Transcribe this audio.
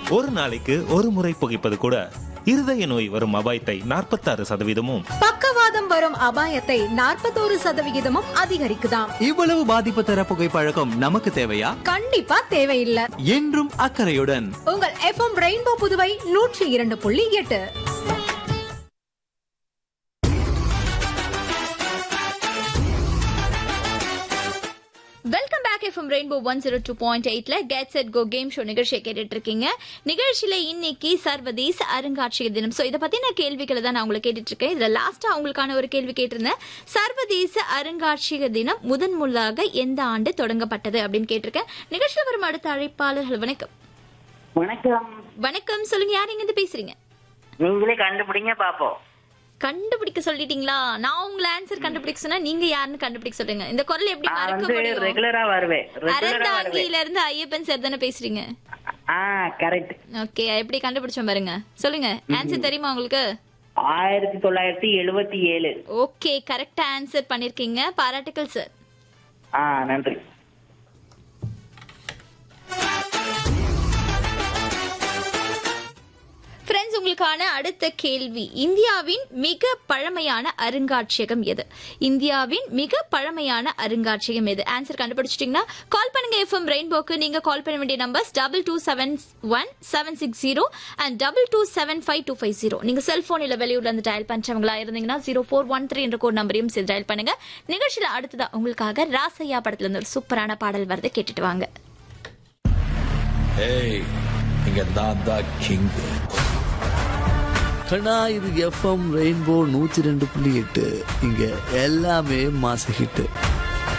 ஒரு நாளைக்கு ஒரு முறை புகைப்பது கூட இருதய நோய் வரும் அபாயத்தை நாற்பத்தாறு சதவீதமும் பக்கவாதம் வரும் அபாயத்தை நாற்பத்தோரு சதவிகிதமும் அதிகரிக்குதாம் இவ்வளவு பாதிப்பு தர புகைப்பழக்கம் நமக்கு தேவையா கண்டிப்பா தேவையில்லை என்றும் அக்கறையுடன் உங்கள் எஃப்எம் ரெயின்போ புதுவை நூற்றி இரண்டு புள்ளி எட்டு welcome back FM rainbow one zero two point எயிட்ல get set go game show நிகழ்ச்சியை கேட்டுட்டு இருக்கீங்க நிகழ்ச்சியில இன்னைக்கு சர்வதேச அருங்காட்சியக தினம் ஸோ இதை பத்தின கேள்விகளை தான் நான் உங்களை கேட்டுட்டு இருக்கேன் இதுல லாஸ்டா உங்களுக்கான ஒரு கேள்வி கேட்டிருந்தேன் சர்வதேச அருங்காட்சியக தினம் முதன் முதலாக எந்த ஆண்டு தொடங்கப்பட்டது அப்படின்னு கேட்டிருக்கேன் நிகழ்ச்சியில் வரும் அடுத்த அழைப்பாளர்கள் வணக்கம் வணக்கம் வணக்கம் சொல்லுங்க யார் எங்க இருந்து பேசுறீங்க நீங்களே கண்டுபிடிங்க பாப்போம் கண்டுபிடிக்க சொல்லிட்டீங்களா நான் உங்களை ஆன்சர் கண்டுபிடிக்க சொன்னா நீங்க யாருன்னு கண்டுபிடிக்க சொல்லுங்க இந்த குரல் எப்படி நான் மறக்க வந்து முடியும் ரெகுலரா வருவேன் ரெகுலரா வருவேன் அறந்தாங்கியில இருந்து ஐயப்பன் சார் தானே பேசுறீங்க ஆ கரெக்ட் ஓகே எப்படி கண்டுபிடிச்சோம் பாருங்க சொல்லுங்க ஆன்சர் தெரியுமா உங்களுக்கு ஆயிரத்தி தொள்ளாயிரத்தி எழுபத்தி ஏழு ஓகே கரெக்டா ஆன்சர் பண்ணிருக்கீங்க பாராட்டுக்கள் சார் ஆ நன்றி ஃப்ரெண்ட்ஸ் உங்களுக்கான அடுத்த கேள்வி இந்தியாவின் மிக பழமையான அருங்காட்சியகம் எது இந்தியாவின் மிக பழமையான அருங்காட்சியகம் எது ஆன்சர் கண்டுபிடிச்சிட்டீங்கன்னா கால் பண்ணுங்க எஃப்எம் ரெயின்போக்கு நீங்க கால் பண்ண வேண்டிய numbers double two seven one seven six zero and double two seven five two five zero நீங்க செல்போன் இல்ல வெளியூர்ல இருந்து டயல் பண்றவங்களா இருந்தீங்கன்னா ஜீரோ ஃபோர் ஒன் த்ரீ என்ற கோட் நம்பரையும் சேர்த்து டயல் பண்ணுங்க நிகழ்ச்சியில அடுத்ததா உங்களுக்காக ராசையா படத்துல இருந்து ஒரு சூப்பரான பாடல் வரதை கேட்டுட்டு வாங்க ஏய் இங்க நான் தான் கிங் கண்ணா இது எஃப்எம் ரெயின்போ நூத்தி ரெண்டு புள்ளி எட்டு இங்க எல்லாமே மாச ஹிட்டு